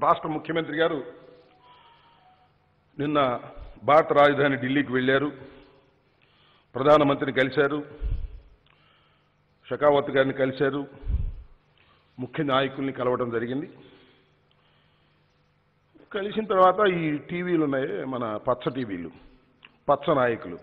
రాష్ట్ర ముఖ్యమంత్రి గారు నిన్న భారత రాజధాని ఢిల్లీకి వెళ్ళారు ప్రధానమంత్రిని కలిశారు షెకావత్ గారిని కలిశారు ముఖ్య నాయకుల్ని కలవడం జరిగింది కలిసిన తర్వాత ఈ టీవీలు ఉన్నాయి మన పచ్చ టీవీలు పచ్చ నాయకులు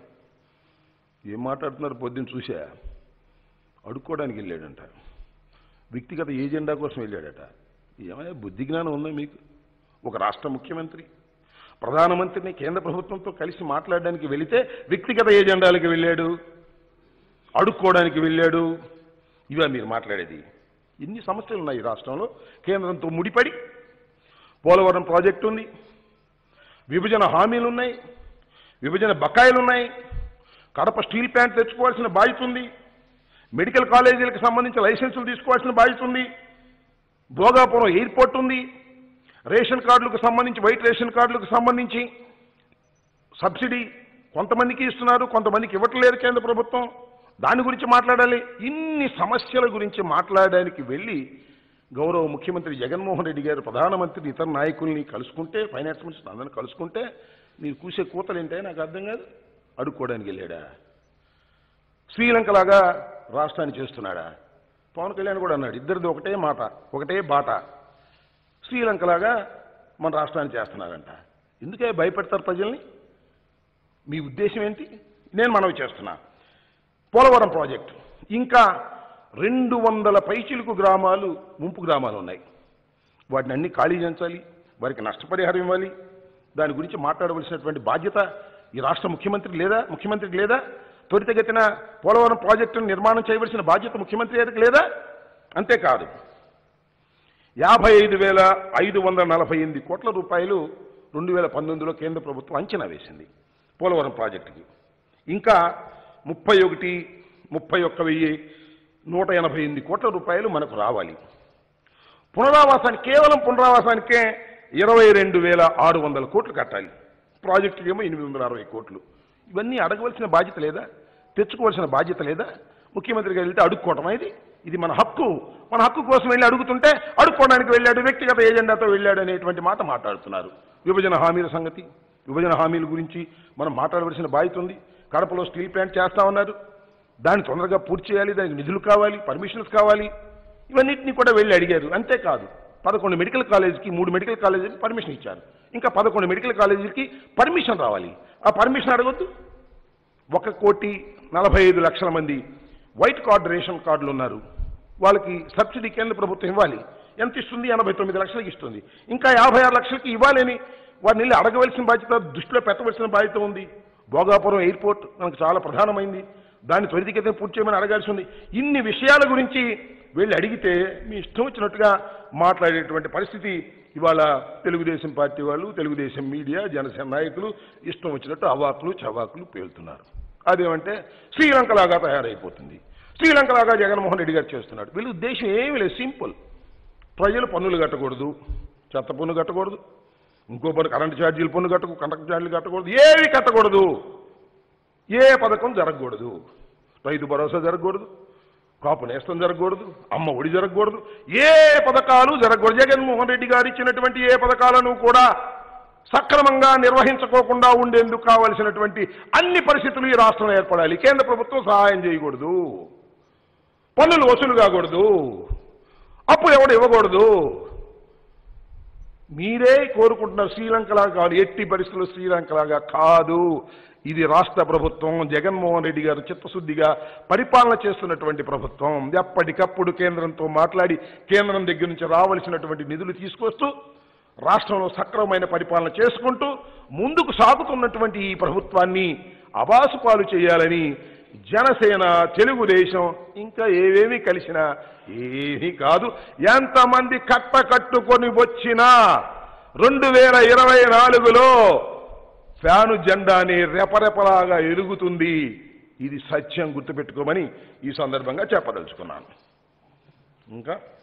ఏం మాట్లాడుతున్నారు పొద్దున్న చూసా అడుక్కోవడానికి వెళ్ళాడంట వ్యక్తిగత ఏజెండా కోసం వెళ్ళాడట ఏమైనా బుద్ధి జ్ఞానం ఉందా మీకు ఒక రాష్ట్ర ముఖ్యమంత్రి ప్రధానమంత్రిని కేంద్ర ప్రభుత్వంతో కలిసి మాట్లాడడానికి వెళితే వ్యక్తిగత ఏజెండాలకు వెళ్ళాడు అడుక్కోవడానికి వెళ్ళాడు ఇవా మీరు మాట్లాడేది ఇన్ని సమస్యలు ఉన్నాయి ఈ రాష్ట్రంలో కేంద్రంతో ముడిపడి పోలవరం ప్రాజెక్టు ఉంది విభజన హామీలు ఉన్నాయి విభజన బకాయిలు ఉన్నాయి కడప స్టీల్ ప్లాంట్ తెచ్చుకోవాల్సిన బాధ్యత ఉంది మెడికల్ కాలేజీలకు సంబంధించి లైసెన్సులు తీసుకోవాల్సిన బాధ్యత ఉంది భోగాపురం ఎయిర్పోర్ట్ ఉంది రేషన్ కార్డులకు సంబంధించి వైట్ రేషన్ కార్డులకు సంబంధించి సబ్సిడీ కొంతమందికి ఇస్తున్నారు కొంతమందికి ఇవ్వట్లేదు కేంద్ర ప్రభుత్వం దాని గురించి మాట్లాడాలి ఇన్ని సమస్యల గురించి మాట్లాడడానికి వెళ్ళి గౌరవ ముఖ్యమంత్రి జగన్మోహన్ రెడ్డి గారు ప్రధానమంత్రి ఇతర నాయకుల్ని కలుసుకుంటే ఫైనాన్స్ మినిస్టర్ అందరిని కలుసుకుంటే మీరు కూసే కూతలు ఏంటో నాకు అర్థం కాదు అడుక్కోవడానికి వెళ్ళాడా శ్రీలంక లాగా రాష్ట్రాన్ని చేస్తున్నాడా పవన్ కళ్యాణ్ కూడా అన్నాడు ఇద్దరిది ఒకటే మాట ఒకటే బాట శ్రీలంక లాగా మన రాష్ట్రాన్ని చేస్తున్నారంట ఎందుకే భయపెడతారు ప్రజల్ని మీ ఉద్దేశం ఏంటి నేను మనవి చేస్తున్నా పోలవరం ప్రాజెక్టు ఇంకా రెండు వందల పైచిలుకు గ్రామాలు ముంపు గ్రామాలు ఉన్నాయి వాటిని అన్ని ఖాళీ చేయించాలి వారికి నష్టపరిహారం ఇవ్వాలి దాని గురించి మాట్లాడవలసినటువంటి బాధ్యత ఈ రాష్ట్ర ముఖ్యమంత్రి లేదా ముఖ్యమంత్రికి లేదా త్వరితగతిన పోలవరం ప్రాజెక్టును నిర్మాణం చేయవలసిన బాధ్యత ముఖ్యమంత్రి గారికి లేదా అంతేకాదు యాభై ఐదు వేల ఐదు వందల నలభై ఎనిమిది కోట్ల రూపాయలు రెండు వేల పంతొమ్మిదిలో కేంద్ర ప్రభుత్వం అంచనా వేసింది పోలవరం ప్రాజెక్టుకి ఇంకా ముప్పై ఒకటి ముప్పై ఒక్క వెయ్యి నూట ఎనభై ఎనిమిది కోట్ల రూపాయలు మనకు రావాలి పునరావాసానికి కేవలం పునరావాసానికే ఇరవై రెండు వేల ఆరు వందల కోట్లు కట్టాలి ప్రాజెక్టుకి ఏమో ఎనిమిది వందల అరవై కోట్లు ఇవన్నీ అడగవలసిన బాధ్యత లేదా తెచ్చుకోవాల్సిన బాధ్యత లేదా ముఖ్యమంత్రి గారు వెళ్తే అడుక్కోవటం ఇది ఇది మన హక్కు మన హక్కు కోసం వెళ్ళి అడుగుతుంటే అడుక్కోవడానికి వెళ్ళాడు వ్యక్తిగత ఏజెండాతో వెళ్ళాడు అనేటువంటి మాట మాట్లాడుతున్నారు విభజన హామీల సంగతి విభజన హామీల గురించి మనం మాట్లాడవలసిన బాధ్యత ఉంది కడపలో స్టీల్ ప్లాంట్ చేస్తా ఉన్నారు దాన్ని తొందరగా పూర్తి చేయాలి దానికి నిధులు కావాలి పర్మిషన్స్ కావాలి ఇవన్నిటిని కూడా వెళ్ళి అడిగారు అంతేకాదు పదకొండు మెడికల్ కాలేజీకి మూడు మెడికల్ కాలేజీకి పర్మిషన్ ఇచ్చారు ఇంకా పదకొండు మెడికల్ కాలేజీలకి పర్మిషన్ రావాలి ఆ పర్మిషన్ అడగొద్దు ఒక కోటి నలభై ఐదు లక్షల మంది వైట్ కార్డు రేషన్ కార్డులు ఉన్నారు వాళ్ళకి సబ్సిడీ కేంద్ర ప్రభుత్వం ఇవ్వాలి ఎంత ఇస్తుంది ఎనభై తొమ్మిది లక్షలకి ఇస్తుంది ఇంకా యాభై ఆరు లక్షలకి ఇవ్వాలని వారిని వెళ్ళి అడగవలసిన బాధ్యత దృష్టిలో పెట్టవలసిన బాధ్యత ఉంది భోగాపురం ఎయిర్పోర్ట్ మనకు చాలా ప్రధానమైంది దాన్ని త్వరితగతిన పూర్తి చేయమని అడగాల్సి ఉంది ఇన్ని విషయాల గురించి వెళ్ళి అడిగితే మీ ఇష్టం వచ్చినట్టుగా మాట్లాడేటువంటి పరిస్థితి ఇవాళ తెలుగుదేశం పార్టీ వాళ్ళు తెలుగుదేశం మీడియా జనసేన నాయకులు ఇష్టం వచ్చినట్టు అవాకులు చవాకులు పేలుతున్నారు అదేమంటే శ్రీలంకలాగా తయారైపోతుంది శ్రీలంకలాగా జగన్మోహన్ రెడ్డి గారు చేస్తున్నాడు వీళ్ళ ఉద్దేశం ఏమీ లేదు సింపుల్ ప్రజలు పన్నులు కట్టకూడదు చెత్త పన్ను కట్టకూడదు ఇంకో పన్ను కరెంటు ఛార్జీలు పన్ను కట్టకు కండక్టర్ ఛార్జీలు కట్టకూడదు ఏవి కట్టకూడదు ఏ పథకం జరగకూడదు రైతు భరోసా జరగకూడదు కాపు నేస్తం జరగకూడదు అమ్మ ఒడి జరగకూడదు ఏ పథకాలు జరగకూడదు జగన్మోహన్ రెడ్డి గారు ఇచ్చినటువంటి ఏ పథకాలను కూడా సక్రమంగా నిర్వహించుకోకుండా ఉండేందుకు కావలసినటువంటి అన్ని పరిస్థితులు ఈ రాష్ట్రంలో ఏర్పడాలి కేంద్ర ప్రభుత్వం సహాయం చేయకూడదు పన్నులు వసూలు కాకూడదు అప్పు ఎవడు ఇవ్వకూడదు మీరే కోరుకుంటున్నారు శ్రీలంకలాగా కాదు ఎట్టి పరిస్థితుల్లో శ్రీలంకలాగా కాదు ఇది రాష్ట్ర ప్రభుత్వం జగన్మోహన్ రెడ్డి గారు చిత్తశుద్ధిగా పరిపాలన చేస్తున్నటువంటి ప్రభుత్వం ఎప్పటికప్పుడు కేంద్రంతో మాట్లాడి కేంద్రం దగ్గర నుంచి రావలసినటువంటి నిధులు తీసుకొస్తూ రాష్ట్రంలో సక్రమమైన పరిపాలన చేసుకుంటూ ముందుకు సాగుతున్నటువంటి ఈ ప్రభుత్వాన్ని అబాసుపాలు చేయాలని జనసేన తెలుగుదేశం ఇంకా ఏవేమి కలిసినా ఏమీ కాదు ఎంతమంది కట్ట కట్టుకొని వచ్చినా రెండు వేల ఇరవై నాలుగులో ఫ్యాను జెండాని రెపరెపలాగా ఎలుగుతుంది ఇది సత్యం గుర్తుపెట్టుకోమని ఈ సందర్భంగా చెప్పదలుచుకున్నాను ఇంకా